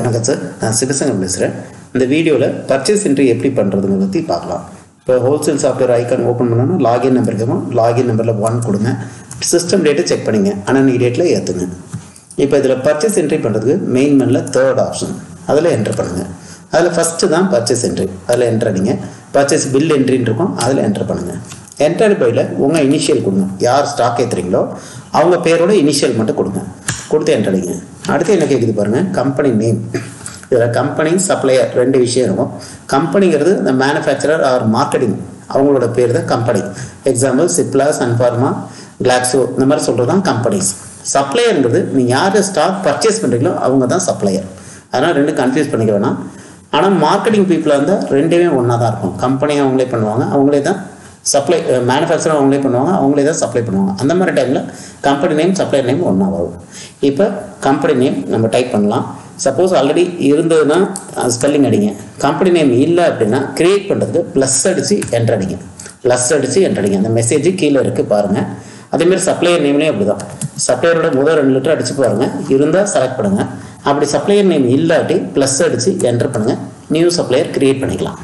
வணக்கம் சார் நான் சிவசங்கம் பேசுகிறேன் இந்த வீடியோவில் பர்ச்சேஸ் என்ட்ரி எப்படி பண்ணுறதுங்க பற்றி பார்க்கலாம் இப்போ ஹோல்சேல் சாஃப்ட்வேர் ஐக்கான் ஓப்பன் பண்ணோன்னா லாகின் நம்பர் கேட்கும் லாகின் நம்பரில் ஒன் கொடுங்க சிஸ்டம் டேட்டை செக் பண்ணிங்க அனனி டேட்டில் ஏற்றுங்க இப்போ இதில் பர்ச்சேஸ் என்ட்ரி பண்ணுறதுக்கு மெயின் மெனில் தேர்ட் ஆப்ஷன் அதில் என்ட்ரு பண்ணுங்கள் அதில் ஃபஸ்ட்டு தான் பர்ச்சேஸ் என்ட்ரி அதில் என்ட்ரு அடிங்க பர்ச்சேஸ் பில் என்ட்ரின்னு இருக்கும் அதில் என்ட்ரு பண்ணுங்கள் என்டர் பையில் உங்கள் இனிஷியல் கொடுங்க யார் ஸ்டாக் ஏற்றுறீங்களோ அவங்க பேரோட இனிஷியல் மட்டும் கொடுங்க கொடுத்து என்ட்ரு அடிங்க அடுத்து என்ன கேட்குது பாருங்கள் கம்பெனி நேம் இதில் கம்பெனி சப்ளையர் ரெண்டு விஷயம் இருக்கும் கம்பெனிங்கிறது இந்த மேனுஃபேக்சரர் ஆர் மார்க்கெட்டிங் அவங்களோட பேர் தான் company example Cipla Sun Pharma Glaxo இந்த மாதிரி சொல்கிறது தான் கம்பெனிஸ் சப்ளையருங்கிறது நீங்கள் யார் ஸ்டாக் பர்ச்சேஸ் பண்ணுறீங்களோ அவங்க தான் சப்ளையர் அதனால் ரெண்டும் கன்ஃபியூஸ் பண்ணிக்க வேணாம் ஆனால் மார்க்கெட்டிங் பீப்புளாக இருந்தால் ரெண்டுமே ஒன்றா தான் இருக்கும் கம்பெனி அவங்களே பண்ணுவாங்க அவங்களே தான் சப்ளை மேனுஃபேக்சர் அவங்களே பண்ணுவாங்க அவங்களே தான் சப்ளை பண்ணுவாங்க அந்த மாதிரி டைமில் கம்பெனி நேம் சப்ளையர் நேம் ஒன்றா வரும் இப்போ கம்பெனி நேம் நம்ம டைப் பண்ணலாம் சப்போஸ் ஆல்ரெடி இருந்ததுன்னா ஸ்பெல்லிங் அடிங்க கம்பெனி நேம் இல்லை அப்படின்னா கிரியேட் பண்ணுறதுக்கு ப்ளஸ் அடித்து என்ட்ரு அடிங்க ப்ளஸ் அடித்து என்ட்ரு அடிங்க அந்த மெசேஜ் கீழே இருக்குது பாருங்கள் அதேமாரி சப்ளையர் நேம்லேயும் அப்படி தான் சப்ளையரோட முதல் ரெண்டு லிட்டர் அடிச்சு பாருங்கள் இருந்தால் செலக்ட் பண்ணுங்கள் அப்படி சப்ளையர் நேம் இல்லாட்டி ப்ளஸ் அடித்து என்ட்ரு பண்ணுங்கள் நியூ சப்ளையர் கிரியேட் பண்ணிக்கலாம்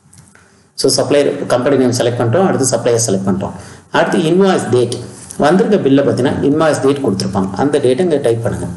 so supplier company name select பண்ணுறோம் அடுத்து சப்ளையர் செலக்ட் பண்ணுறோம் அடுத்து இன்வாய்ஸ் டேட் வந்திருக்க பில்லை பார்த்தீங்கன்னா இன்வாய்ஸ் டேட் கொடுத்துருப்பாங்க அந்த டேட்டை இங்கே டைப் பண்ணுங்கள்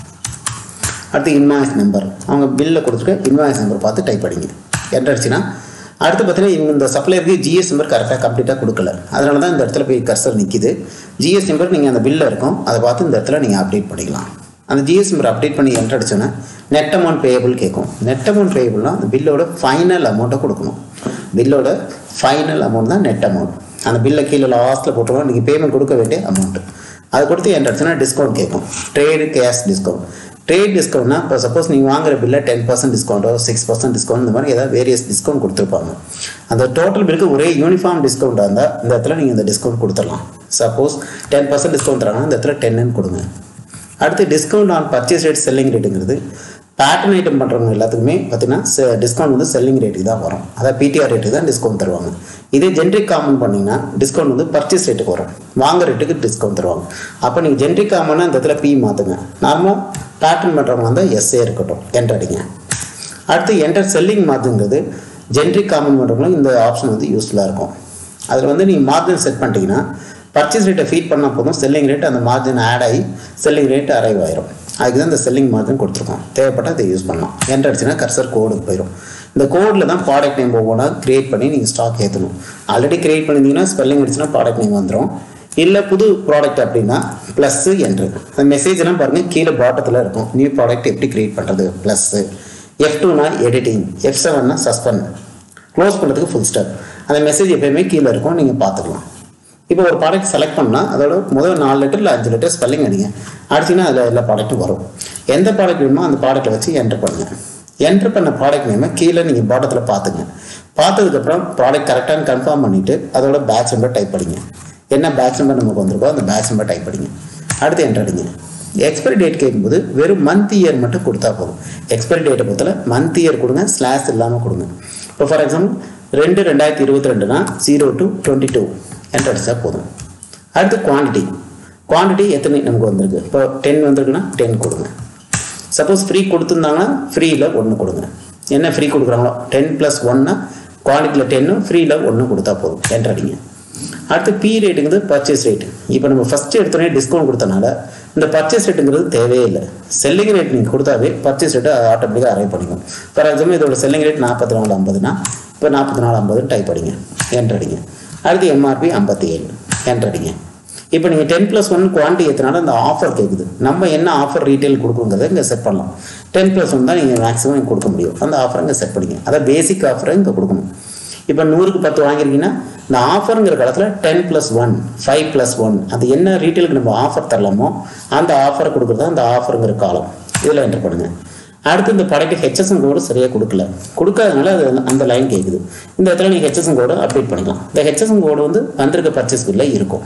அடுத்து இன்வாய்ஸ் நம்பர் அவங்க பில்லை கொடுத்துருக்க இன்வாய்ஸ் நம்பர் பார்த்து டைப் பண்ணிங்க என்ட்ரு அடிச்சுன்னா அடுத்து பார்த்தீங்கன்னா இவங்க இந்த சப்ளையருக்கு ஜிஎஸ் நம்பர் கரெக்டாக கம்ப்ளீட்டாக கொடுக்கல அதனால தான் இந்த இடத்துல போய் கர்சர் நிற்கிது ஜிஎஸ் நம்பர் நீங்கள் அந்த பில்லில் இருக்கும் அதை பார்த்து இந்த இடத்துல நீங்கள் அப்டேட் பண்ணிக்கலாம் அந்த ஜிஎஸ் நம்பர் அப்டேட் பண்ணி என்ட்ரு அடிச்சோன்னா நெட் அமௌண்ட் பேயபிள் கேட்கும் நெட் அமௌண்ட் பேயபிள்னா அந்த பில்லோட ஃபைனல் அமௌண்ட்டை கொடுக்கணும் பில்லோட ஃபைனல் அமௌண்ட் தான் நெட் அமௌண்ட் அந்த பில்லை கீழே லாஸ்ட்டில் போட்டுருவோம் நீங்கள் பேமெண்ட் கொடுக்க வேண்டிய அமௌண்ட்டு அது கொடுத்து என்ட்ரு அடிச்சுன்னா டிஸ்கவுண்ட் கேட்கும் ட்ரேடு கேஷ் டிஸ்கவுண்ட் ட்ரேட் டிஸ்கவுண்ட்னா இப்போ சப்போஸ் நீங்கள் வாங்குற பில்ல டென் பர்சன்ட் டிஸ்கவுண்ட்டோ சிக்ஸ் பர்சன்ட் டிஸ்கவுண்ட் இந்த மாதிரி ஏதாவது வேரியஸ் டிஸ்கவுண்ட் கொடுத்துருப்பாங்க அந்த டோட்டல் பில்லுக்கு ஒரே யூனிஃபார்ம் டிஸ்கவுண்ட்டாக இருந்தால் இந்த இடத்துல நீங்கள் இந்த டிஸ்கவுண்ட் கொடுத்துடலாம் சப்போஸ் டென் பர்சன்ட் டிஸ்கவுண்ட் தராங்கன்னா இந்த இடத்துல டென்னு கொடுங்க அடுத்து discount on purchase rate selling ரேட்டுங்கிறது பேட்டர்ன் ஐட்டம் பண்ணுறவங்க எல்லாத்துக்குமே பார்த்தீங்கன்னா டிஸ்கவுண்ட் வந்து செல்லிங் ரேட்டுக்கு தான் வரும் அதாவது பிடிஆர் ரேட்டுக்கு தான் டிஸ்கவுண்ட் தருவாங்க இதே ஜென்ரிக் காமன் பண்ணிங்கன்னா டிஸ்கவுண்ட் வந்து பர்ச்சேஸ் ரேட்டுக்கு வரும் வாங்க ரேட்டுக்கு டிஸ்கவுண்ட் தருவாங்க அப்போ நீங்கள் ஜென்ரிக் காமன்னா இந்த இடத்துல பி மாற்றுங்க நார்மலாக பேட்டர்ன் பண்ணுறவங்க வந்தால் எஸ்ஏ இருக்கட்டும் என்டர் அடிங்க அடுத்து என்டர் செல்லிங் மாற்றுங்கிறது ஜென்ரிக் காமன் பண்ணுறவங்களும் இந்த ஆப்ஷன் வந்து யூஸ்ஃபுல்லாக இருக்கும் அதில் வந்து நீங்கள் மார்ஜின் செட் பண்ணிட்டீங்கன்னா பர்ச்சேஸ் ரேட்டை ஃபீட் பண்ணால் போதும் செல்லிங் ரேட் அந்த மார்ஜின் ஆட் ஆகி செல்லிங் ரேட் அரைவ் ஆயிரும் அதுக்கு தான் இந்த செல்லிங் மார்ஜின் கொடுத்துருக்கோம் தேவைப்பட்டால் இதை யூஸ் பண்ணலாம் என்டர் அடிச்சுன்னா கர்சர் கோடுக்கு போயிடும் இந்த கோடில் தான் ப்ராடக்ட் நேம் ஒவ்வொன்றா கிரியேட் பண்ணி நீங்கள் ஸ்டாக் ஏற்றணும் ஆல்ரெடி கிரியேட் பண்ணியிருந்தீங்கன்னா ஸ்பெல்லிங் அடிச்சுன்னா ப்ராடக்ட் நேம் வந்துடும் இல்லை புது ப்ராடக்ட் அப்படின்னா ப்ளஸ்ஸு என்று அந்த மெசேஜ்லாம் பாருங்கள் கீழே பாட்டத்தில் இருக்கும் நியூ ப்ராடக்ட் எப்படி கிரியேட் பண்ணுறது ப்ளஸ்ஸு எஃப் டூனா எடிட்டிங் எஃப் செவன்னா சஸ்பெண்ட் க்ளோஸ் பண்ணுறதுக்கு ஃபுல் ஸ்டாப் அந்த மெசேஜ் எப்பயுமே கீழே இருக்கும் நீங்கள் பார்த்துக்கலாம் இப்போ ஒரு ப்ராடக்ட் செலக்ட் பண்ணால் அதோட முதல் நாலு லிட்டர் இல்லை அஞ்சு லிட்டர் ஸ்பெல்லிங் அடிங்க அடிச்சிங்கன்னா அதில் எல்லா ப்ராடக்ட்டும் வரும் எந்த ப்ராடக்ட் வேணுமோ அந்த ப்ராடக்ட்டை வச்சு என்ட்ரு பண்ணுங்கள் என்ட்ரு பண்ண ப்ராடக்ட் நேமை கீழே நீங்கள் பாட்டத்தில் பார்த்துங்க பார்த்ததுக்கப்புறம் ப்ராடக்ட் கரெக்டானு கன்ஃபார்ம் பண்ணிவிட்டு அதோட பேட்ச் நம்பர் டைப் படிங்க என்ன பேட்ச் நம்பர் நமக்கு வந்திருக்கோ அந்த பேட்ச் நம்பர் டைப் படிங்க அடுத்து என்ட்ரு அடிங்க எக்ஸ்பைரி டேட் கேட்கும்போது வெறும் மந்த் இயர் மட்டும் கொடுத்தா போதும் எக்ஸ்பைரி டேட்டை பொறுத்தல மந்த் இயர் கொடுங்க ஸ்லாஷ் இல்லாமல் கொடுங்க இப்போ ஃபார் எக்ஸாம்பிள் ரெண்டு ரெண்டாயிரத்தி இருபத்தி ரெண்டுனா zero two twenty two enter அடிச்சா போதும் அடுத்து குவான்டிட்டி குவான்டிட்டி எத்தனை நமக்கு வந்திருக்கு இப்போ டென் வந்திருக்குன்னா டென் கொடுங்க சப்போஸ் ஃப்ரீ கொடுத்துருந்தாங்கன்னா ஃப்ரீயில் ஒன்று கொடுங்க என்ன ஃப்ரீ கொடுக்குறாங்களோ டென் ப்ளஸ் ஒன்னா குவான்டிட்டியில் டென்னு ஃப்ரீயில் ஒன்று கொடுத்தா போதும் என்ட்ரு அடிங்க அடுத்து பி ரேட்டுங்கிறது பர்ச்சேஸ் ரேட் இப்போ நம்ம ஃபஸ்ட்டு எடுத்தோடனே டிஸ்கவுண்ட் கொடுத்தனால இந்த பர்ச்சேஸ் ரேட்டுங்கிறது தேவையே இல்லை செல்லிங் ரேட் நீங்கள் கொடுத்தாவே பர்ச்சேஸ் ரேட்டு ஆட்டோமேட்டிக்காக அரைவ் பண்ணிக்கும் ஃபார் எக்ஸாம்பிள் இதோட செல்லிங் ரேட் நாற்பத்தி நாலு ஐம்பதுனா இப்போ நாற்பத்தி நாலு ஐம்பதுன்னு டைப் அடிங்க என்ட்ரு அடிங்க அடுத்து எம்ஆர்பி ஐம்பத்தி ஏழு என்ட்ரு அடிங்க இப்போ நீங்கள் டென் ப்ளஸ் ஒன் குவான்டிட்டி ஏற்றினால அந்த ஆஃபர் கேட்குது நம்ம என்ன ஆஃபர் ரீட்டைல் கொடுக்குங்கிறத இங்கே செட் பண்ணலாம் டென் ப்ளஸ் ஒன் தான் நீங்கள் மேக்ஸிமம் கொடுக்க முடியும் அந்த ஆஃபரை இங்கே செட் பண்ணிங்க அதான் பேசிக் ஆஃபரை இங்கே கொடுக்கணும் இப்போ நூறுக்கு பத்து வாங்கியிருக்கீங்கன்னா இந்த ஆஃபருங்கிற காலத்தில் ten plus one five plus one அது என்ன ரீட்டைலுக்கு நம்ம ஆஃபர் தரலாமோ அந்த ஆஃபரை கொடுக்குறது அந்த ஆஃபருங்கிற காலம் இதில் என்டர் பண்ணுங்கள் அடுத்து இந்த ப்ராடக்ட் ஹெச்எஸ்எம் கோடு சரியாக கொடுக்கல கொடுக்காதனால அது அந்த லைன் கேட்குது இந்த இடத்துல நீங்கள் ஹெச்எஸ்எம் கோடு அப்டேட் பண்ணிக்கலாம் இந்த ஹெச்எஸ்எம் கோடு வந்து வந்திருக்க பர்ச்சேஸ் பில்லில் இருக்கும்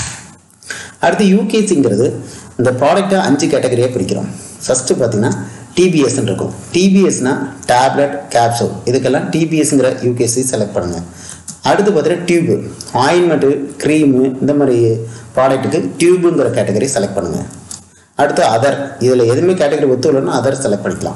அடுத்து யூகேசிங்கிறது இந்த ப்ராடக்ட்டை அஞ்சு கேட்டகரியாக பிரிக்கிறோம் ஃபஸ்ட்டு பார்த்தீங்கன்னா டிபிஎஸ்ன்னு இருக்கும் டிபிஎஸ்னா டேப்லெட் கேப்சூல் இதுக்கெல்லாம் டிபிஎஸ்ங்கிற யூகேசி செலக்ட் பண்ணுங்கள் அடுத்து பார்த்தீங்கன்னா டியூபு ஆயின்மெண்ட்டு க்ரீமு இந்த மாதிரி ப்ராடக்ட்டுக்கு டியூபுங்கிற கேட்டகரி செலக்ட் பண்ணுங்கள் அடுத்து அதர் இதில் எதுவுமே கேட்டகரி ஒத்து இல்லைன்னா அதர் செலக்ட் பண்ணிக்கலாம்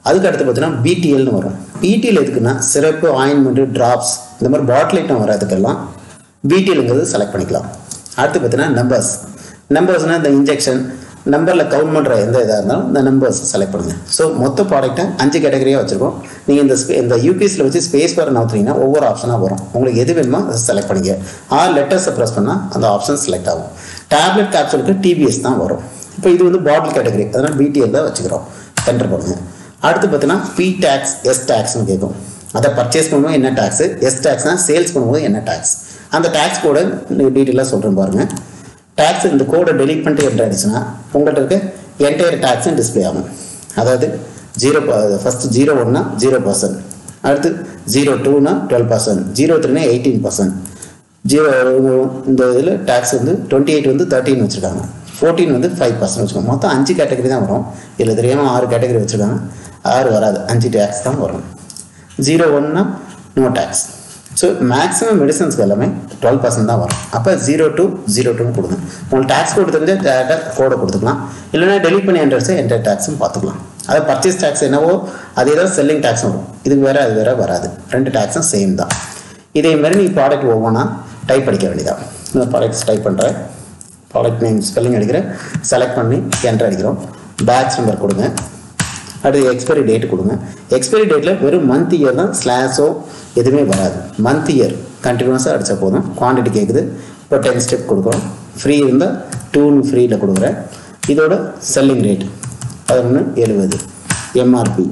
அதுக்கு அடுத்து பார்த்தீங்கன்னா பிடிஎல்னு வரும் பிடிஎல் எதுக்குன்னா சிறப்பு ஆயின்மெண்ட்டு ட்ராப்ஸ் இந்த மாதிரி பாட்டில் ஐட்டம் வர்றதுக்கெல்லாம் பிடிஎல்ங்கிறது செலக்ட் பண்ணிக்கலாம் அடுத்து பார்த்தீங்கன்னா நம்பர்ஸ் நம்பர்ஸ்னால் இந்த இன்ஜெக்ஷன் நம்பரில் கவுண்ட் பண்ணுற எந்த இதாக இருந்தாலும் இந்த நம்பர்ஸ் செலக்ட் பண்ணுங்கள் ஸோ மொத்த ப்ராடக்ட்டை அஞ்சு கேட்டகரியாக வச்சுருக்கோம் நீங்கள் இந்த ஸ்பே இந்த யூபிஎஸ்சில் வச்சு ஸ்பேஸ் பார் நவுத்துறீங்கன்னா ஒவ்வொரு ஆப்ஷனாக வரும் உங்களுக்கு எது வேணுமோ அதை செலக்ட் பண்ணிக்க ஆர் லெட்டர்ஸை ப்ரெஸ் பண்ணால் அந்த ஆப்ஷன் செலக்ட் ஆகும் டேப்லெட் கேப்சூலுக்கு டிபிஎஸ் தான் வரும் இப்போ இது வந்து பாட்டில் கேட்டகரி அதனால் பிடிஎல் தான் வச்சுக்கிறோம் என்டர் பண்ணுங்கள் அடுத்து பார்த்தீங்கன்னா பி டேக்ஸ் எஸ் டேக்ஸ்னு கேட்கும் அதை பர்ச்சேஸ் பண்ணும்போது என்ன டேக்ஸு எஸ் டேக்ஸ்னால் சேல்ஸ் பண்ணும்போது என்ன டேக்ஸ் அந்த டேக்ஸ் கூட டீட்டெயிலாக சொல்கிறேன் பாருங்கள் டேக்ஸ் இந்த கோடை டெலீட் பண்ணிட்டு என்ட்ரு ஆயிடுச்சுன்னா உங்கள்கிட்ட இருக்க என்டையர் டேக்ஸும் டிஸ்பிளே ஆகும் அதாவது ஜீரோ ஃபஸ்ட்டு ஜீரோ ஒன்னா ஜீரோ பர்சன்ட் அடுத்து ஜீரோ டூனா டுவெல் பர்சன்ட் ஜீரோ த்ரீனா எயிட்டீன் பர்சன்ட் ஜீரோ இந்த இதில் டேக்ஸ் வந்து டுவெண்ட்டி எயிட் வந்து தேர்ட்டின் வச்சுருக்காங்க ஃபோர்டீன் வந்து ஃபைவ் பர்சன்ட் வச்சுருக்காங்க மொத்தம் அஞ்சு கேட்டகரி தான் வரும் இதில் தெரியாமல் ஆறு கேட்டகரி வச்சுருக்காங்க ஆறு வராது அஞ்சு டேக்ஸ் தான் வரும் ஜீரோ ஒன்னா நோ டேக்ஸ் ஸோ மேக்ஸிமம் மெடிசன்ஸ்க்கு எல்லாமே டுவெல் பர்சன்ட் தான் வரும் அப்போ ஜீரோ டூ ஜீரோ டூன்னு கொடுங்க உங்களுக்கு டேக்ஸ் கோடு தெரிஞ்சால் டேரெக்டாக கோடை கொடுத்துக்கலாம் இல்லைனா டெலிட் பண்ணி என்ட்ரஸை என்டர் டேக்ஸும் பார்த்துக்கலாம் அதை பர்ச்சேஸ் டேக்ஸ் என்னவோ அதே தான் செல்லிங் டேக்ஸ் வரும் இதுக்கு வேறு அது வேறு வராது ரெண்டு டேக்ஸும் சேம் தான் இதே மாதிரி நீ ப்ராடக்ட் ஒவ்வொன்றா டைப் அடிக்க வேண்டியதான் இந்த ப்ராடக்ட்ஸ் டைப் பண்ணுறேன் ப்ராடக்ட் நேம் ஸ்பெல்லிங் அடிக்கிறேன் செலக்ட் பண்ணி என்டர் அடிக்கிறோம் பேட்ச் நம்பர் கொடுங்க அடுத்து எக்ஸ்பைரி டேட் கொடுங்க எக்ஸ்பைரி டேட்டில் வெறும் மந்த் இயர் தான் ஸ்லாஷோ எதுவுமே வராது மந்த் இயர் கண்டினியூஸாக அடித்தா போதும் குவான்டிட்டி கேட்குது இப்போ டென் ஸ்டெப் கொடுக்குறோம் ஃப்ரீ இருந்தால் டூன்னு ஃப்ரீயில் கொடுக்குறேன் இதோட செல்லிங் ரேட் பதினொன்று எழுபது எம்ஆர்பி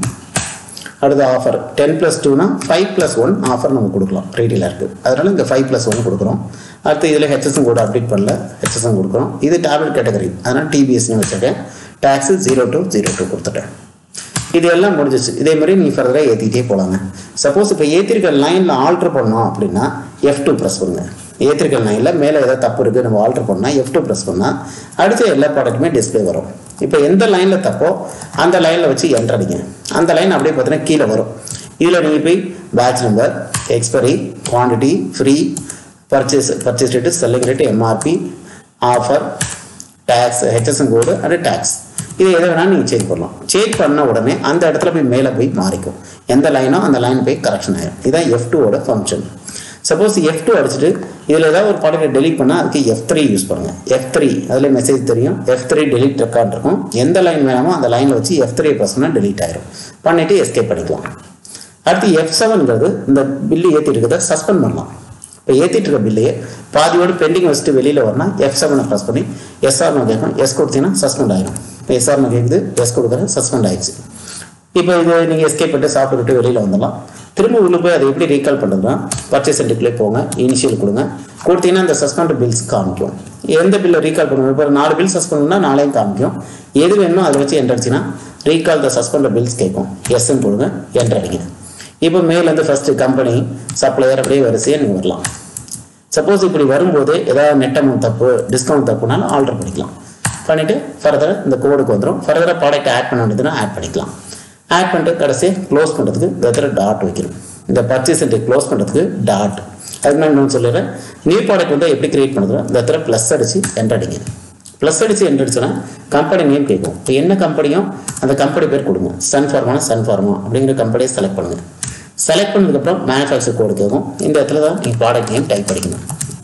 அடுத்த ஆஃபர் டென் ப்ளஸ் டூனா ஃபைவ் ப்ளஸ் ஒன் ஆஃபர் நம்ம கொடுக்கலாம் ரீட்டெயிலருக்கு அதனால் இங்கே ஃபைவ் ப்ளஸ் ஒன் கொடுக்குறோம் அடுத்து இதில் ஹெச்எஸ்எம் கூட அப்டேட் பண்ணல ஹெச்எஸ்எம் கொடுக்குறோம் இது டேப்லெட் கேட்டகரி அதனால் டிபிஎஸ்னு வச்சுருக்கேன் tax zero two zero two கொடுத்துட்டேன் இது எல்லாம் முடிஞ்சிச்சு இதே மாதிரி நீ ஃபர்தராக ஏற்றிக்கிட்டே போகலாங்க சப்போஸ் இப்போ ஏற்றிருக்க லைனில் ஆல்ட்ரு பண்ணோம் அப்படின்னா எஃப் டூ ப்ரெஸ் பண்ணுங்க ஏற்றிருக்க லைனில் மேலே ஏதாவது தப்பு இருக்குது நம்ம ஆல்ட்ரு பண்ணால் எஃப் டூ ப்ரெஸ் பண்ணால் அடுத்த எல்லா ப்ராடக்ட்டுமே டிஸ்பிளே வரும் இப்போ எந்த லைனில் தப்போ அந்த லைனில் வச்சு என்ட்ரு அடிங்க அந்த லைன் அப்படியே பார்த்தீங்கன்னா கீழே வரும் இதில் நீங்கள் போய் batch number expiry quantity free purchase purchase rate selling rate MRP offer tax HSN code and tax இது எதை வேணாலும் நீங்கள் சேஞ்ச் பண்ணலாம் சேஞ்ச் பண்ண உடனே அந்த இடத்துல போய் மேலே போய் மாறிக்கும் எந்த லைனோ அந்த லைன் போய் கரெக்ஷன் ஆயிடும் இதுதான் எஃப் டூவோட ஃபங்க்ஷன் சப்போஸ் எஃப் டூ அடிச்சுட்டு இதில் ஏதாவது ஒரு ப்ராடக்ட் டெலிட் பண்ணால் அதுக்கு எஃப் த்ரீ யூஸ் பண்ணுங்கள் எஃப் த்ரீ அதில் மெசேஜ் தெரியும் எஃப் த்ரீ டெலிட் ரெக்கார்ட் இருக்கும் எந்த லைன் வேணுமோ அந்த லைனில் வச்சு எஃப் த்ரீ ப்ரெஸ் பண்ணால் டெலிட் ஆயிரும் பண்ணிவிட்டு எஸ்கேப் பண்ணிக்கலாம் அடுத்து எஃப் செவன்ங்கிறது இந்த பில்லு ஏற்றி இருக்கிறத சஸ்பெண்ட் பண்ணலாம் இப்போ ஏற்றிட்டு இருக்க பில்லையே பாதியோடு பெண்டிங் வச்சுட்டு வெளியில் வரணும் எஃப் செவனை ப்ரெஸ் பண்ணி எஸ்ஆர்னு கேட்கும் எஸ் கொடுத்தீங்கன்னா சஸ்பெண்ட் ஆயிடும் இப்போ எஸ்ஆர்னு கேட்குது எஸ் கொடுக்குறேன் சஸ்பெண்ட் ஆயிடுச்சு இப்போ இது நீங்கள் எஸ்கேப் பண்ணிட்டு சாப்பிட்டுக்கிட்டு வெளியில் வந்துடலாம் திரும்ப உள்ள போய் அதை எப்படி ரீகால் பண்ணுறதுனா பர்ச்சேஸ் சென்டருக்குள்ளே போங்க இனிஷியல் கொடுங்க கொடுத்தீங்கன்னா அந்த சஸ்பெண்ட் பில்ஸ் காமிக்கும் எந்த பில்லை ரீகால் பண்ணுவோம் இப்போ நாலு பில் சஸ்பெண்ட் பண்ணால் நாளையும் காமிக்கும் எது வேணுமோ அதை வச்சு என்டர் அடிச்சுன்னா ரீகால் த சஸ்பெண்ட் பில்ஸ் கேட்கும் எஸ்ன்னு கொடுங்க என்டர் அடிங்க இப்போ மேலேருந்து ஃபஸ்ட்டு கம்பெனி சப்ளையர் அப்படியே வரிசையாக நீங்கள் வரலாம் சப்போஸ் இப்படி வரும்போது ஏதாவது நெட் அமௌண்ட் தப்பு டிஸ்கவுண்ட் தப்புனாலும் ஆல்டர் பண்ணிக்கலாம் பண்ணிவிட்டு ஃபர்தராக இந்த கோடுக்கு வந்துடும் ஃபர்தராக ப்ராடக்ட் ஆட் பண்ண வேண்டியதுன்னா ஆட் பண்ணிக்கலாம் ஆட் பண்ணிட்டு கடைசியாக க்ளோஸ் பண்ணுறதுக்கு இந்த இடத்துல டாட் வைக்கணும் இந்த பர்ச்சேஸ் க்ளோஸ் பண்ணுறதுக்கு டாட் அதுக்கு நான் இன்னொன்று சொல்லிடுறேன் நியூ ப்ராடக்ட் வந்து எப்படி கிரியேட் பண்ணுறதுனா இந்த இடத்துல ப்ளஸ் அடித்து என்டர் அடிங்க ப்ளஸ் அடித்து என்டர் அடிச்சோன்னா கம்பெனி நேம் கேட்கும் இப்போ என்ன கம்பெனியும் அந்த கம்பெனி பேர் கொடுங்க சன் ஃபார்மானா சன் ஃபார்மா அப்படிங்கிற கம்பெனியை செலக்ட் பண்ணுங்கள் செலக்ட் பண்ணதுக்கப்புறம் மேனுஃபேக்சர் கோடு கேட்கும் இந்த இடத்துல தான் நீங்கள் ப்ராடக்ட் நேம் டைப் படிக்கணும்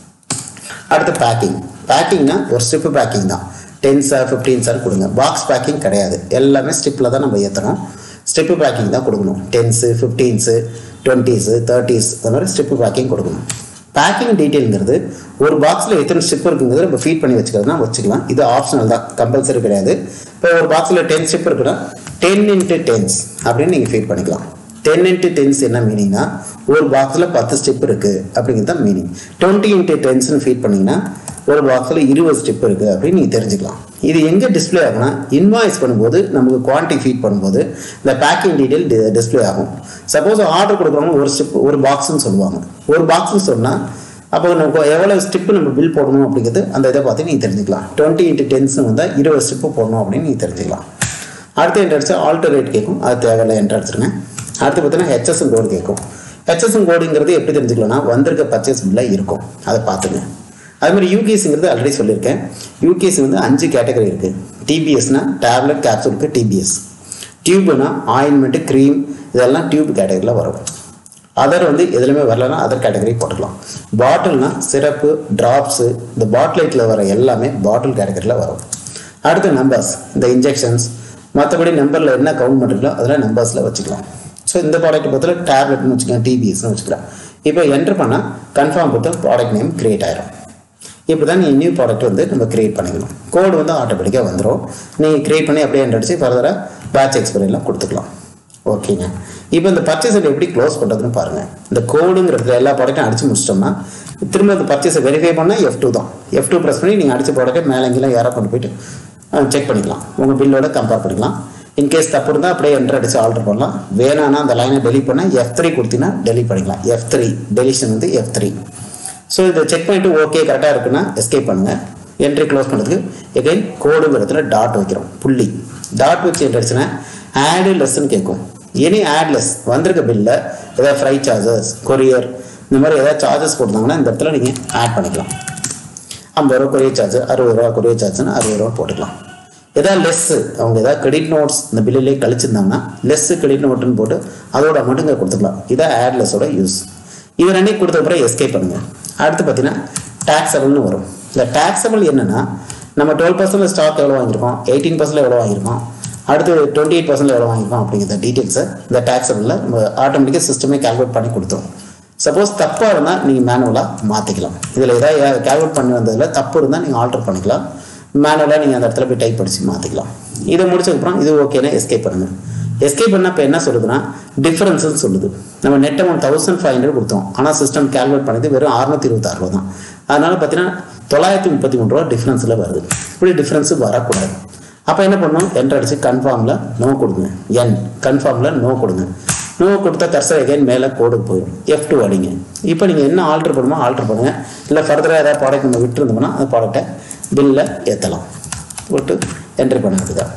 அடுத்து பேக்கிங் பேக்கிங்னா ஒரு ஸ்ட்ரிப்பு பேக்கிங் தான் டென் சார் ஃபிஃப்டீன் சார் கொடுங்க பாக்ஸ் பேக்கிங் கிடையாது எல்லாமே ஸ்ட்ரிப்பில் தான் நம்ம ஏற்றுறோம் ஸ்ட்ரிப்பு பேக்கிங் தான் கொடுக்கணும் டென்ஸு ஃபிஃப்டீன்ஸு டுவெண்ட்டீஸு தேர்ட்டிஸ் அந்த மாதிரி ஸ்ட்ரிப்பு பேக்கிங் கொடுக்கணும் பேக்கிங் டீட்டெயிலுங்கிறது ஒரு பாக்ஸில் எத்தனை ஸ்ட்ரிப் இருக்குங்கிறது நம்ம ஃபீட் பண்ணி வச்சுக்கிறதுனா வச்சுக்கலாம் இது ஆப்ஷனல் தான் கம்பல்சரி கிடையாது இப்போ ஒரு பாக்ஸில் டென் ஸ்ட்ரிப் இருக்குன்னா டென் இன்ட்டு டென்ஸ் அப்படின்னு நீங்கள் ஃபீட் பண்ணிக்கலாம் டென் இன்ட்டு டென்ஸ் என்ன மீனிங்னா ஒரு பாக்ஸில் பத்து ஸ்டெப் இருக்குது அப்படிங்கிறது தான் மீனிங் டுவெண்ட்டி இன்ட்டு டென்ஸ்னு ஃபீட் பண்ணிங்கன்னா ஒரு பாக்ஸில் இருபது ஸ்டெப் இருக்குது அப்படின்னு நீங்கள் தெரிஞ்சுக்கலாம் இது எங்கே டிஸ்பிளே ஆகும்னா இன்வாய்ஸ் பண்ணும்போது நமக்கு குவான்டிட்டி ஃபீட் பண்ணும்போது இந்த பேக்கிங் டீட்டெயில் டிஸ்பிளே ஆகும் சப்போஸ் ஆர்டர் கொடுக்குறவங்க ஒரு ஸ்டெப் ஒரு பாக்ஸ்னு சொல்லுவாங்க ஒரு பாக்ஸ்னு சொன்னால் அப்போ நம்ம எவ்வளோ ஸ்டெப்பு நம்ம பில் போடணும் அப்படிங்கிறது அந்த இதை பார்த்து நீங்கள் தெரிஞ்சுக்கலாம் டுவெண்ட்டி இன்ட்டு டென்ஸ்னு வந்தால் இருபது ஸ்டெப்பு போடணும் அப்படின்னு நீங்கள் தெரிஞ்சுக்கலாம் அடுத்து என்ட்ரு அடிச்சா ஆல்டர் ரேட் கேட்கும் அது தேவையில்லை என்ட்ரு அடிச்சிருங்க அடுத்து பார்த்தீங்கன்னா ஹெச்எஸ்எம் கோடு கேட்கும் ஹெச்எஸ்எம் கோடுங்கிறது எப்படி தெரிஞ்சுக்கலாம்னா வந்திருக்க பர்ச்சேஸ் பில்லில் இருக்கும் அதை பார்த்துங்க அது மாதிரி யூகேஸுங்கிறது ஆல்ரெடி சொல்லியிருக்கேன் யூகேஸ் வந்து அஞ்சு கேட்டகரி இருக்குது டிபிஎஸ்னா டேப்லெட் கேப்சூலுக்கு டிபிஎஸ் டியூப்னா ஆயின்மெண்ட்டு க்ரீம் இதெல்லாம் டியூப் கேட்டகரியில் வரும் அதர் வந்து எதுலையுமே வரலன்னா அதர் கேட்டகரி போட்டுக்கலாம் பாட்டில்னா சிரப்பு ட்ராப்ஸு இந்த பாட்டிலைட்டில் வர எல்லாமே பாட்டில் கேட்டகரியில் வரும் அடுத்து நம்பர்ஸ் இந்த இன்ஜெக்ஷன்ஸ் மற்றபடி நம்பரில் என்ன கவுண்ட் பண்ணுறீங்களோ அதெல்லாம் நம்பர்ஸில் வச்சுக்கலாம் ஸோ இந்த ப்ராடக்ட் பொறுத்தல டேப்லெட்னு வச்சுக்கலாம் டிபிஎஸ்னு வச்சுக்கலாம் இப்போ என்டர் பண்ணால் கன்ஃபார்ம் கொடுத்து ப்ராடக்ட் நேம் கிரியேட் ஆயிரும் இப்படி தான் நீங்கள் நியூ ப்ராடக்ட் வந்து நம்ம கிரியேட் பண்ணிக்கணும் கோடு வந்து ஆட்டோமேட்டிக்காக வந்துடும் நீங்கள் கிரியேட் பண்ணி அப்படியே என்டர் அடிச்சு ஃபர்தராக பேட்ச் எக்ஸ்பைரிலாம் கொடுத்துக்கலாம் ஓகேங்க இப்போ இந்த பர்ச்சேஸை எப்படி க்ளோஸ் பண்ணுறதுன்னு பாருங்கள் இந்த கோடுங்கிறது எல்லா ப்ராடக்ட்டும் அடிச்சு முடிச்சிட்டோம்னா திரும்ப இந்த பர்ச்சேஸை வெரிஃபை பண்ணால் எஃப் டூ தான் எஃப் டூ ப்ரெஸ் பண்ணி நீங்கள் அடிச்ச ப்ராடக்ட்டை மேலே எங்கெல்லாம் யாராக கொண்டு போயிட்டு செக் பண்ணிக்கலாம் உங்கள் பில்லோட கம்பேர் பண்ணிக்கலாம் இன்கேஸ் தப்பு இருந்தால் அப்படியே என்ட்ரு அடிச்சு ஆல்டர் பண்ணலாம் வேணான்னா அந்த லைனை டெலிட் பண்ணால் எஃப் த்ரீ கொடுத்தீங்கன்னா டெலிட் பண்ணிக்கலாம் எஃப் த்ரீ டெலிஷன் வந்து எஃப் த்ரீ ஸோ இதை செக் பண்ணிட்டு ஓகே கரெக்டாக இருக்குன்னா எஸ்கேப் பண்ணுங்கள் என்ட்ரி க்ளோஸ் பண்ணுறதுக்கு எகைன் கோடுங்கிறதுல டாட் வைக்கிறோம் புள்ளி டாட் வச்சு என்ட்ரு அடிச்சுன்னா ஆடு லெஸ்ன்னு கேட்கும் எனி ஆட்லெஸ் வந்திருக்க பில்லில் ஏதாவது ஃப்ரை சார்ஜஸ் கொரியர் இந்த மாதிரி ஏதாவது சார்ஜஸ் கொடுத்தாங்கன்னா இந்த இடத்துல நீங்கள் ஆட் பண்ணிக்கலாம் ஐம்பது ரூபா கொரியர் சார்ஜ் அறுபது ரூபா கொரியர் சார்ஜ்னு அறுபது ரூபா போட்டுக்கலாம் ஏதாவது லெஸ்ஸு அவங்க ஏதாவது கிரெடிட் நோட்ஸ் இந்த பில்லிலே கழிச்சிருந்தாங்கன்னா லெஸ்ஸு கிரெடிட் நோட்டுன்னு போட்டு அதோட மட்டும் இங்கே கொடுத்துக்கலாம் இதான் ஆட்லெஸ்ஸோட யூஸ் இது ரெண்டையும் கொடுத்த அப்புறம் எஸ்கேப் பண்ணுங்கள் அடுத்து பார்த்தீங்கன்னா டேக்ஸபிள்னு வரும் இந்த டேக்ஸபிள் என்னென்னா நம்ம டுவெல் பர்சன்ட் ஸ்டாக் எவ்வளோ வாங்கியிருக்கோம் எயிட்டீன் பர்சன்ட் எவ்வளோ வாங்கியிருக்கோம் அடுத்து டுவெண்ட்டி எயிட் பர்சன்ட் எவ்வளோ வாங்கியிருக்கோம் அப்படிங்கிற டீட்டெயில்ஸை இந்த டேக்ஸபிளில் நம்ம ஆட்டோமேட்டிக்காக சிஸ்டமே கால்குலேட் பண்ணி கொடுத்துரும் சப்போஸ் தப்பாக இருந்தால் நீங்கள் மேனுவலாக மாற்றிக்கலாம் இதில் ஏதாவது கால்குலேட் பண்ணி வந்ததில் தப்பு இருந்தால் நீங்கள் ஆல்டர் பண்ணிக்கலாம் மேனுவலாக நீங்கள் அந்த இடத்துல போய் டைப் படித்து மாற்றிக்கலாம் இதை முடிச்சதுக்கப்புறம் இது ஓகேன்னா எஸ்கேப் பண்ணுங்கள் எஸ்கேப் பண்ணால் இப்போ என்ன சொல்லுதுன்னா டிஃபரன்ஸ்னு சொல்லுது நம்ம net amount thousand five hundred கொடுத்தோம் ஆனால் சிஸ்டம் கால்குலேட் பண்ணது வெறும் அறுநூத்தி இருபத்தாறு ரூபா தான் அதனால பார்த்தீங்கன்னா தொள்ளாயிரத்தி முப்பத்தி மூணு ரூபா டிஃப்ரென்ஸில் வருது இப்படி டிஃப்ரென்ஸு வரக்கூடாது அப்போ என்ன பண்ணணும் என்ட்ரு அடிச்சு கன்ஃபார்மில் நோ கொடுங்க என் கன்ஃபார்மில் நோ கொடுங்க நோ கொடுத்தா கர்சர் எகைன் மேலே கோடுக்கு போயிடும் எஃப் டூ அடிங்க இப்போ நீங்கள் என்ன ஆல்டர் பண்ணுமோ ஆல்டர் பண்ணுங்க இல்லை ஃபர்தராக ஏதாவது ப்ராடக்ட் நம்ம விட்டுருந்தோம்னா அந்த ப்ராடக்ட்டை பில்லில் ஏற்றலாம் போட்டு என்ட்ரி பண்ண வேண்டியதான்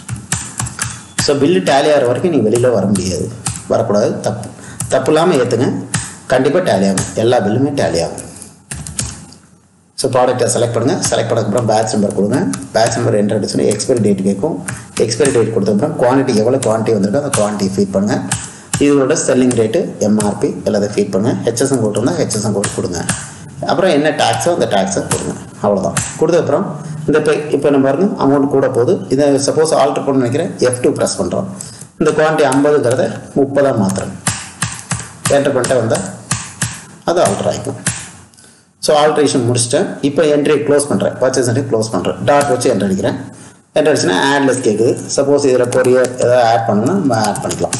ஸோ பில்லு டேலி ஆகிற வரைக்கும் நீங்கள் வெளியில் வர முடியாது வரக்கூடாது தப்பு தப்பு இல்லாமல் ஏற்றுங்க கண்டிப்பாக டேலி ஆகும் எல்லா பில்லுமே டேலி ஆகும் ஸோ ப்ராடக்ட்டை செலக்ட் பண்ணுங்கள் செலக்ட் பண்ணதுக்கப்புறம் பேட்ச் நம்பர் கொடுங்க பேட்ச் நம்பர் என்ட்ரு அடிச்சுன்னா எக்ஸ்பைரி டேட் கேட்கும் எக்ஸ்பைரி டேட் கொடுத்ததுக்கப்புறம் குவான்டிட்டி எவ்வளோ குவான்டிட்டி வந்திருக்கோ அந்த குவான்டிட்டி ஃபீட் பண்ணுங்கள் இதோட செல்லிங் ரேட்டு எம்ஆர்பி எல்லாத்தையும் ஃபீட் பண்ணுங்கள் ஹெச்எஸ்எம் கோட் இருந்தால் ஹெச்எஸ்எம் கோட் கொடுங்க அப்புறம் என்ன டேக்ஸோ அந்த டேக்ஸை கொடுங்க அவ்வளோதான் கொடுத்ததுக்கப்புறம் இந்த இப்போ இப்போ நம்ம பாருங்க அமௌண்ட் கூட போகுது இதை சப்போஸ் ஆல்ட்ரு பண்ண நினைக்கிறேன் எஃப் டூ ப்ரெஸ் பண்ணுறோம் இந்த குவான்டிட்டி ஐம்பதுங்கிறத முப்பதாக மாற்றுறேன் என்டர் பண்ணிட்டு வந்தால் அது ஆல்ட்ரு ஆகிக்கும் ஸோ ஆல்ட்ரேஷன் முடிச்சிட்டேன் இப்போ என்ட்ரி க்ளோஸ் பண்ணுறேன் பர்ச்சேஸ் என்ட்ரி க்ளோஸ் பண்ணுறேன் டாட் வச்சு என்ட்ரு அடிக்கிறேன் என்ட்ரு அடிச்சுன்னா ஆட்லெஸ் கேட்குது சப்போஸ் இதில் கொரியர் ஏதாவது ஆட் பண்ணணும்னா நம்ம ஆட் பண்ணிக்கலாம்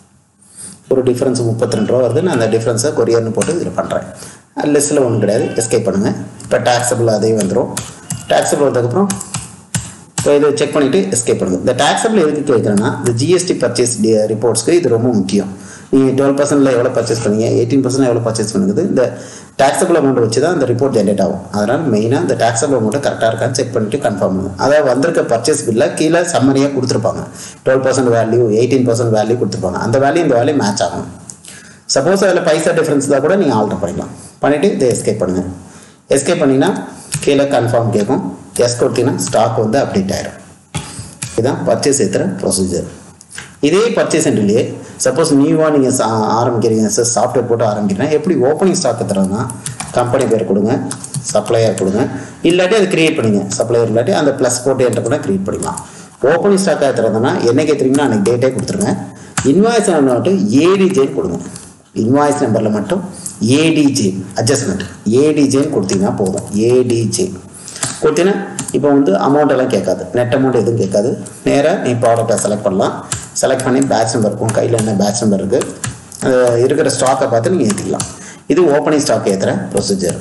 ஒரு டிஃப்ரென்ஸ் முப்பத்தி ரெண்டு ரூபா வருது நான் அந்த டிஃப்ரென்ஸை கொரியர்னு போட்டு இதில் பண்ணுறேன் லெஸ்ஸில் ஒன்றும் கிடையாது எஸ்கேப் பண்ணுங்கள் இப்போ டேக்ஸபிள் அதே வந்துடும் டேக்ஸபிள் வந்ததுக்கப்புறம் இப்போ இதை செக் பண்ணிவிட்டு எஸ்கேப் பண்ணுங்கள் இந்த டேக்ஸபிள் எதுக்கு கேட்குறேன்னா இந்த ஜிஎஸ்டி பர்ச்சேஸ் ரிப்போர்ட்ஸ்க்கு இது ரொம்ப முக்கியம் நீங்கள் டுவெல் பர்சன்டில் எவ்வளோ பர்ச்சேஸ் பண்ணீங்க எயிட்டீன் பர்சன்ட் எவ்வளோ பர்ச்சேஸ் பண்ணுது இந்த டேக்ஸபிள் அமௌண்ட் வச்சு தான் இந்த ரிப்போர்ட் ஜென்ரேட் ஆகும் அதனால் மெயினாக இந்த டேக்ஸபிள் அமௌண்ட்டை கரெக்டாக இருக்கான்னு செக் பண்ணிட்டு கன்ஃபார்ம் பண்ணுங்க அதாவது வந்திருக்க பர்ச்சேஸ் பில்ல கீழே சம்மரியாக கொடுத்துருப்பாங்க twelve percent value eighteen percent value கொடுத்துருப்பாங்க அந்த வேல்யூ இந்த வேல்யூ மேட்ச் ஆகும் சப்போஸ் அதில் பைசா டிஃப்ரென்ஸ் தான் கூட நீங்கள் ஆல்டர் பண்ணிக்கலாம் பண்ணிவிட்டு இதை எஸ்கேப் பண்ணுங்கள் எஸ்கேப் பண்ணிங்கன்னா கீழே கன்ஃபார்ம் கேட்கும் எஸ் கொடுத்தீங்கன்னா ஸ்டாக் வந்து அப்டேட் ஆயிடும் இதுதான் பர்ச்சேஸ் ஏற்றுற ப்ரொசீஜர் இதே பர்ச்சேஸ் சென்டர்லேயே சப்போஸ் நியூவாக நீங்கள் ஆரம்பிக்கிறீங்க சார் சாஃப்ட்வேர் போட்டு ஆரம்பிக்கிறீங்கன்னா எப்படி ஓப்பனிங் ஸ்டாக் தரதுன்னா கம்பெனி பேர் கொடுங்க சப்ளையர் கொடுங்க இல்லாட்டி அது கிரியேட் பண்ணுங்க சப்ளையர் இல்லாட்டி அந்த ப்ளஸ் போட்டு என்டர் பண்ணால் கிரியேட் பண்ணிக்கலாம் ஓப்பனிங் ஸ்டாக்காக தரதுன்னா என்னைக்கு ஏற்றுறீங்கன்னா அன்றைக்கி டேட்டே கொடுத்துருங்க இன்வாய்ஸ் நம்பர் மட்டும் ஏடிஜேன்னு கொடுங்க இன்வாய்ஸ் நம்பரில் மட்டும் ஏடிஜே அட்ஜஸ்ட்மெண்ட் ஏடிஜேன்னு கொடுத்தீங்கன்னா போதும் ஏடிஜே கொடுத்தீங்கன்னா இப்போ வந்து அமௌண்ட் எல்லாம் கேட்காது நெட் அமௌண்ட் எதுவும் கேட்காது நேராக நீ ப்ராடக்டை செலக்ட் பண்ணலாம் செலக்ட் பண்ணி பேட்ச் நம்பர் இருக்கும் கையில் என்ன பேட்ச் நம்பர் இருக்குது இருக்கிற ஸ்டாக்கை பார்த்து நீங்கள் ஏற்றிக்கலாம் இது ஓப்பனிங் ஸ்டாக் ஏற்றுற ப்ரொசீஜர்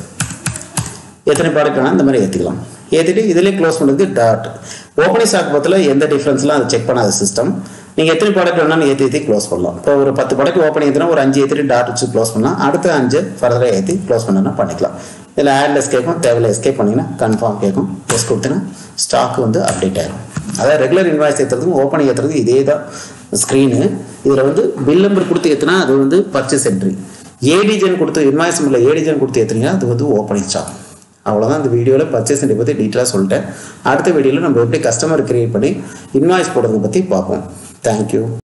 எத்தனை ப்ராடக்ட் வேணால் இந்த மாதிரி ஏற்றிக்கலாம் ஏற்றிட்டு இதிலே க்ளோஸ் பண்ணுறதுக்கு டாட் ஓப்பனிங் ஸ்டாக் பற்றில எந்த டிஃப்ரென்ஸ்லாம் அதை செக் பண்ணாத சிஸ்டம் நீங்கள் எத்தனை ப்ராடக்ட் வேணாலும் ஏற்றி ஏற்றி க்ளோஸ் பண்ணலாம் இப்போ ஒரு பத்து ப்ராடக்ட் ஓப்பன் ஏற்றினா ஒரு அஞ்சு ஏற்றிட்டு டாட் வச்சு க்ளோஸ் பண்ணலாம் அடுத்த அஞ்சு ஃபர்தராக ஏற்றி க்ளோஸ் பண்ணனா பண்ணிக்கலாம் இதில் ஆட்லெஸ் கேட்கும் தேவையில்ல எஸ்கேப் பண்ணிங்கன்னா கன்ஃபார்ம் கேட்கும் எஸ் கொடுத்தீங்கன்னா ஸ்டாக் வந்து அப்டேட் ஆயிடும் அதாவது ரெகுலர் இன்வாய்ஸ் ஏற்றுறதுக்கும் ஓப்பன் ஏற்றுறதுக்கு இதே தான் ஸ்க்ரீனு இதில் வந்து பில் நம்பர் கொடுத்து ஏற்றுனா அது வந்து பர்ச்சேஸ் என்ட்ரி ஏடிஜன் கொடுத்து இன்வாய்ஸ் நம்பரில் ஏடிஜன் கொடுத்து ஏற்றுனீங்கன்னா அது வந்து ஓப்பனிங் ஸ்டாக் அவ்வளோதான் இந்த வீடியோவில் பர்ச்சேஸ் என்ட்ரி பற்றி டீட்டெயிலாக சொல்லிட்டேன் அடுத்த வீடியோவில் நம்ம எப்படி கஸ்டமர் கிரியேட் பண்ணி இன்வாய்ஸ் போடுறதை பற்றி பார்ப்போம் தேங்க்யூ